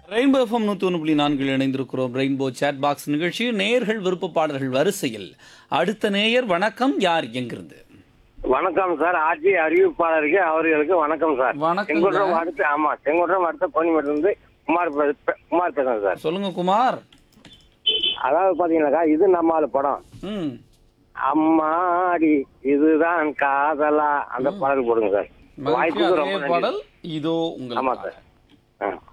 Rainbow FM நூற்றி ஒன்று புள்ளி நான்கில் இணைந்திருக்கிறோம் ரெயின்போ சேட் பாக்ஸ் நிகழ்ச்சி நேயர்கள் விருப்ப பாடல்கள் வரிசையில் அடுத்த நேயர் வணக்கம் யார் எங்கிருந்து வணக்கம் சார் ஆட்சி அறிவிப்பாளருக்கு அவர்களுக்கு வணக்கம் சார் வணக்கங்க. செங்குன்றம் அடுத்து ஆமா செங்குன்றம் அடுத்த பொன்னிமேட்டில் இருந்து குமார் பே- குமார் பேசுறேன் சார் சொல்லுங்க குமார் அதாவது பாத்தீங்கன்னாக்கா இது நம்மால படம் ம் அம்மாடி இதுதான் காதலா அந்த பாடல் போடுங்க சார் மகிழ்ச்சி வாய்ப்புக்கு அதே ரொம்ப நன்றி பாடல் இதோ ஆமா உங்களுக்கு சார் ஆ.